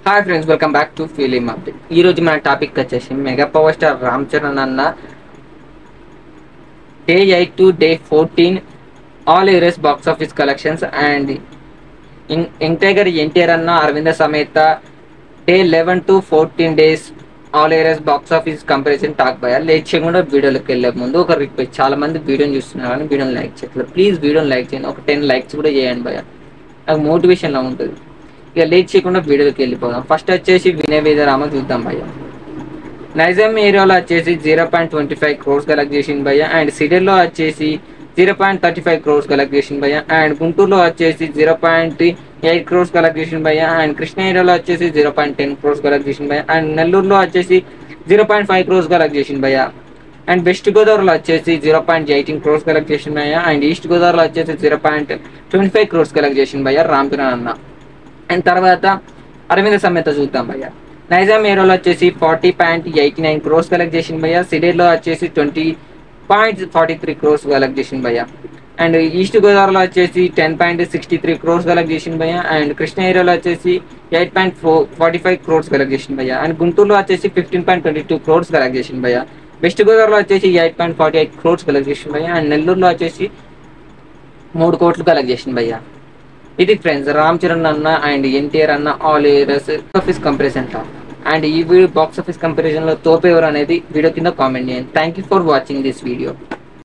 hi friends welcome back to film update ఈ రోజు మన టాపిక్ వచ్చేసి mega power star Ram Charan అన్న day eight to day fourteen all areas box office collections and young tiger N T R అన్న Aravinda Sametha day eleven to fourteen days all areas box office comparison talk భయ late చేయకుండా వీడియోలోకి వెళ్ళే ముందు ఒక రిక్వెస్ట్ చాలా మంది వీడియోని చూస్తున్నారు కానీ వీడియోని లైక్ చేయట్లేదు ప్లీజ్ వీడియోని లైక్ చేయండి ఒక టెన్ లైక్స్ కూడా చేయండి భయ నాకు మోటివేషన్లా ఉంటుంది ఇక లేట్ చేయకుండా వీడియోకి వెళ్ళిపోదాం ఫస్ట్ వచ్చేసి వినయ వేదరామ చూద్దాం భయ్య నైజాం ఏరియాలో వచ్చేసి zero point twenty five crores collect చేసింది భయ్య అండ్ సిడెల్లో వచ్చేసి zero point thirty five crores collect చేసింది భయ్య అండ్ గుంటూరులో వచ్చేసి zero point eight crores collect చేసింది భయ్య అండ్ కృష్ణ ఏరియాలో వచ్చేసి zero point ten crores collect చేసింది భయ్య అండ్ నెల్లూరులో వచ్చేసి zero point five crores collect చేసింది భయ్య అండ్ వెస్ట్ గోదావరిలో వచ్చేసి zero point eighteen crores collect చేసింది భయ్య అండ్ ఈస్ట్ గోదావరిలో వచ్చేసి zero point twenty five crores collect చేసింది భయ్య రామ్ చరణ్ అన్న అండ్ తర్వాత అరవింద సమేత చూద్దాం భయ్య నైజాం ఏరియాలో వచ్చేసి forty point eighty nine crores collect చేసింది భయ్య సిడేలో వచ్చేసి twenty point forty three crores collect చేసింది భయ్య అండ్ ఈస్ట్ గోదావరిలో వచ్చేసి ten point sixty three crores collect చేసింది భయ్య అండ్ కృష్ణ ఏరియాలో వచ్చేసి eight point four forty five crores collect చేసింది భయ్య అండ్ గుంటూరులో వచ్చేసి fifteen point twenty two crores collect చేసింది భయ్య వెస్ట్ గోదావరిలో వచ్చేసి eight point forty eight crores collect చేసింది భయ్య అండ్ నెల్లూరులో వచ్చేసి మూడు కోట్లు కలెక్ట్ చేసింది భయ్య ఇది ఫ్రెండ్స్ రామ్ చరణ్ అన్న అండ్ ఎన్టీఆర్ అన్న all areas office comparison top and ఈ వీడియో బాక్స్ ఆఫీస్ కంపారిజన్ లో తోపు ఎవరు అనేది వీడియో కింద కామెంట్ చేయండి thank you for watching this video